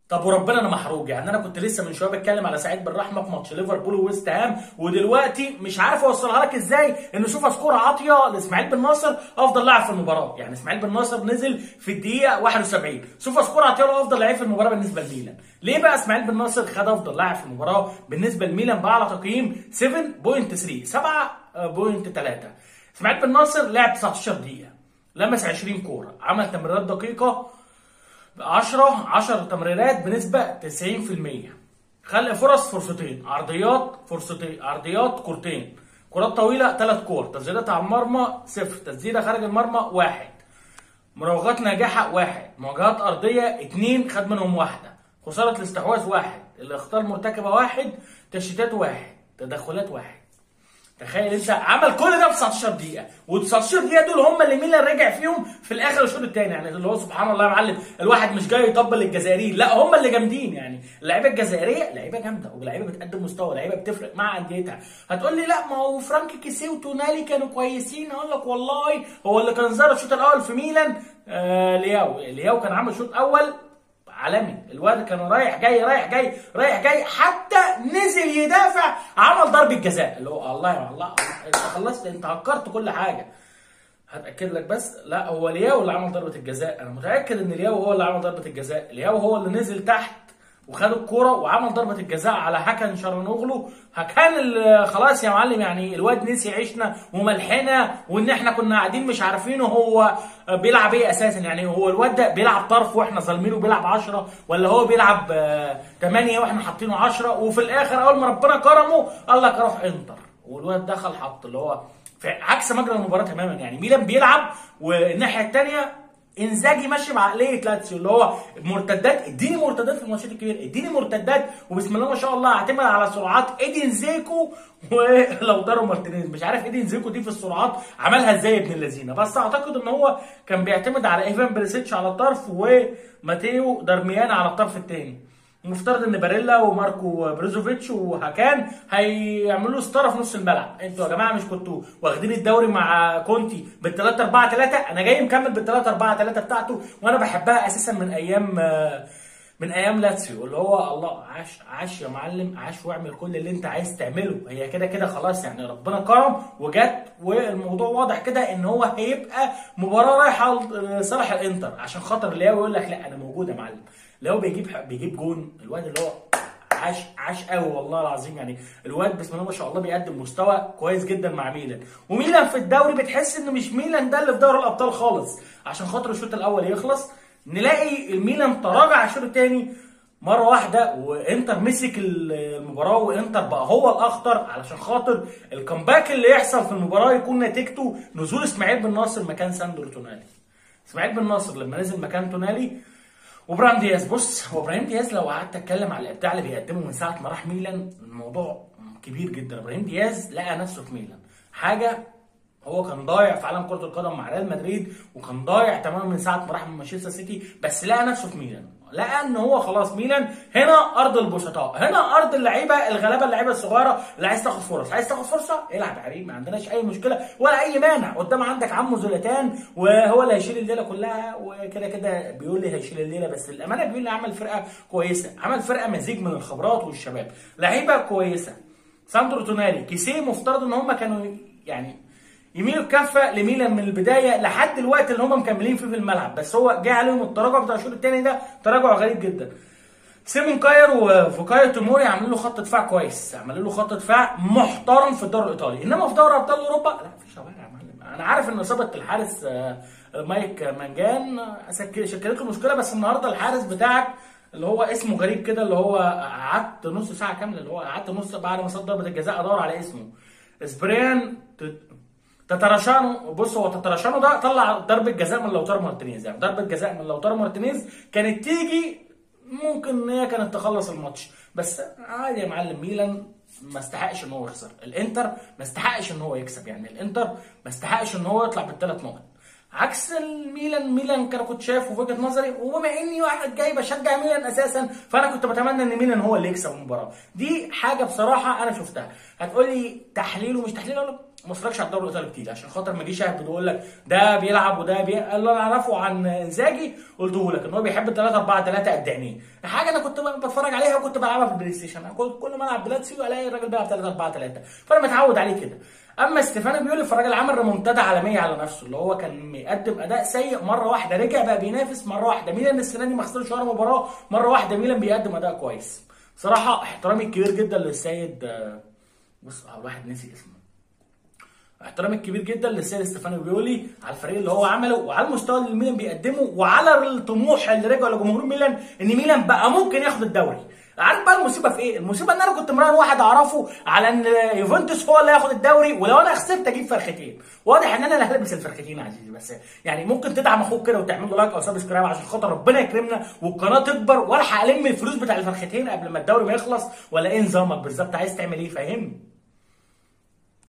طب وربنا انا محروق يعني انا كنت لسه من شويه بتكلم على سعيد بالرحمه في ماتش ليفربول وويست هام ودلوقتي مش عارف اوصلها لك ازاي ان سوفا سكور عاطيه لاسماعيل بن ناصر افضل لاعب في المباراه يعني اسماعيل بن ناصر نزل في الدقيقه 71 سوفا سكور عاطيه له افضل لعيب في المباراه بالنسبه لميلان ليه بقى اسماعيل بن ناصر خد افضل لاعب في المباراه بالنسبه لميلان باعلى تقييم 7.3 7.3 اسماعيل بن ناصر لعب 19 دقيقه لمس 20 كوره عمل تمريرات دقيقه 10 10 تمريرات بنسبه 90% خلق فرص فرصتين عرضيات فرصتين عرضيات كورتين كرات طويله ثلاث كور تسديدات على المرمى صفر تسديده خارج المرمى واحد مراوغات ناجحه واحد مواجهات ارضيه اثنين خد منهم واحده خساره الاستحواذ واحد الاخطاء المرتكبه واحد تشتيتات واحد تدخلات واحد تخيل انت عمل كل ده في 19 دقيقه وال19 دقيقه دول هم اللي ميلان رجع فيهم في الاخر الشوط الثاني يعني اللي هو سبحان الله يا معلم الواحد مش جاي يطبل الجزائريين لا هم اللي جامدين يعني اللعيبه الجزائريه لعيبه جامده ولعيبه بتقدم مستوى لعيبه بتفرق مع انديتها هتقول لي لا ما هو فرانك كيسي وتونالي كانوا كويسين اقول لك والله هو اللي كان ظهر الشوط الاول في ميلان آه لياو لياو كان عامل شوط اول عالمي الواد كان رايح جاي رايح جاي رايح جاي حتى نزل يدافع عمل ضربه جزاء اللي هو الله يا الله انت خلصت انت هكرت كل حاجه هتاكد لك بس لا هو لياو اللي عمل ضربه الجزاء انا متاكد ان لياو هو اللي عمل ضربه الجزاء لياو هو اللي نزل تحت وخد الكوره وعمل ضربه الجزاء على حكن شرنوغلو كان خلاص يا معلم يعني الواد نسي عيشنا وملحنا وان احنا كنا قاعدين مش عارفينه هو بيلعب ايه اساسا يعني هو الواد ده بيلعب طرف واحنا ظالمينه بيلعب 10 ولا هو بيلعب 8 واحنا حاطينه 10 وفي الاخر اول ما ربنا كرمه قال لك اروح انتر والواد دخل حط اللي هو في عكس مجرى المباراه تماما يعني ميلان بيلعب والناحيه الثانيه انزاجي ماشي بعقليه لاتسيو اللي هو مرتدات اديني مرتدات في الماتشات الكبيره اديني مرتدات وبسم الله ما شاء الله اعتمد على سرعات ايدين زيكو ولو دارو مارتينيز مش عارف ايدين زيكو دي في السرعات عملها ازاي ابن اللذينه بس اعتقد ان هو كان بيعتمد على ايفان بريسيتش على الطرف وماتيو دارميان على الطرف الثاني المفترض ان باريلا وماركو بروزوفيتش وهاكان هيعملوا ستاره في نص الملعب انتوا يا جماعه مش كنتوا واخدين الدوري مع كونتي بال 3 4 3 انا جاي مكمل بال 3 4 3 بتاعته وانا بحبها اساسا من ايام من ايام لاتسيو اللي هو الله عاش عاش يا معلم عاش واعمل كل اللي انت عايز تعمله هي كده كده خلاص يعني ربنا كرم وجت والموضوع واضح كده ان هو هيبقى مباراه رايحه لصالح الانتر عشان خاطر لياو يقول لك لا انا موجود يا معلم لو بيجيب بيجيب جون الواد اللي هو عاش عاش قوي والله العظيم يعني الواد بسم الله ما شاء الله بيقدم مستوى كويس جدا مع ميلان وميلان في الدوري بتحس ان مش ميلان ده اللي في دوري الابطال خالص عشان خاطر الشوط الاول يخلص نلاقي الميلان تراجع الشوط الثاني مره واحده وانتر مسك المباراه وانتر بقى هو الاخطر علشان خاطر الكامباك اللي يحصل في المباراه يكون نتيجته نزول اسماعيل بن ناصر مكان ساندرو تونالي اسماعيل بن ناصر لما نزل مكان تونالي وابراهيم دياز بص هو ابراهيم دياز لو قعدت اتكلم على الابداع اللي بيقدمه من ساعه ما راح ميلان الموضوع كبير جدا ابراهيم دياز لقى نفسه في ميلان حاجه هو كان ضايع في عالم كره القدم مع ريال مدريد وكان ضايع تماما من ساعه ما راح من مانشستر سيتي بس لقى نفسه في ميلان لقى ان هو خلاص ميلان هنا ارض البسطاء هنا ارض اللعيبه الغلابه اللعيبه الصغيره اللي عايز تاخد فرص عايز تاخد فرصه العب يا حبيبي ما عندناش اي مشكله ولا اي مانع قدام عندك عمو زولاتان وهو اللي هيشيل الليله كلها وكده كده بيقول لي هيشيل الليله بس الامانه بيقول لي عمل فرقه كويسه عمل فرقه مزيج من الخبرات والشباب لعيبه كويسه ساندرو تونالي كيسيه مفترض ان هم كانوا يعني يميلوا الكفه لميلان من البدايه لحد الوقت اللي هم مكملين فيه في الملعب بس هو جه عليهم التراجع بتاع الشوط الثاني ده تراجع غريب جدا سيمون كاير وفوكايو توموري عملوا له خط دفاع كويس عملوا له خط دفاع محترم في الدوري الايطالي انما في دوري ابطال اوروبا لا في شوارع يا معلم انا عارف ان اصابه الحارس مايك مانجان شكلت له مشكله بس النهارده الحارس بتاعك اللي هو اسمه غريب كده اللي هو قعدت نص ساعه كامله اللي هو قعدت نص بعد ما صد ضربه الجزاء ادور على اسمه اسبريان تترشانو بص هو تترشانو ده طلع ضربه جزاء من لوتارو مارتينيز يعني ضربه جزاء من لوتارو مارتينيز كانت تيجي ممكن ان هي كانت تخلص الماتش بس عادي يا معلم ميلان ما استحقش ان هو يخسر الانتر ما استحقش ان هو يكسب يعني الانتر ما استحقش ان هو يطلع بالثلاث نقط عكس الميلان ميلان كان كنت شايفه في وجهه نظري وبما اني واحد جاي بشجع ميلان اساسا فانا كنت بتمنى ان ميلان هو اللي يكسب المباراه دي حاجه بصراحه انا شفتها هتقول لي تحليل ومش تحليل اقول لك ما اتفرجش على الدوري الايطالي كتير عشان خاطر ما اجيش اهبد واقول لك ده بيلعب وده بي... اللي انا اعرفه عن انزاجي قلته لك ان هو بيحب 3 4 3 قد عينيه حاجه انا كنت بتفرج عليها وكنت بلعبها في البلاي ستيشن أنا كل كل ما العب بلاتسيو الاقي الراجل بيلعب 3 4 3 فانا متعود عليه كده اما ستيفانو بيقول فالراجل عمل ريمونتادا عالميه على نفسه اللي هو كان بيقدم اداء سيء مره واحده رجع بقى بينافس مره واحده ميلان السنه دي ما خسرش ولا مباراه مره واحده ميلان بيقدم اداء كويس صراحه احترامي الكبير جدا للسيد آه، بص آه، الواحد نسي اسمه احترامي الكبير جدا للسيد ستيفانو بيولي على الفريق اللي هو عمله وعلى المستوى اللي ميلان بيقدمه وعلى الطموح اللي رجعوا لجمهور ميلان ان ميلان بقى ممكن ياخد الدوري عارف بقى المصيبه في ايه؟ المصيبه ان انا كنت مراهن واحد اعرفه على ان يوفنتوس هو اللي هياخد الدوري ولو انا خسرت اجيب فرختين، واضح ان انا اللي هلبس الفرختين يا عزيزي بس يعني ممكن تدعم اخوك كده وتعمل له لايك او سبسكرايب عشان خاطر ربنا يكرمنا والقناه تكبر والحق الم الفلوس بتاع الفرختين قبل ما الدوري ما يخلص ولا ايه نظامك بالظبط عايز تعمل ايه فاهمني؟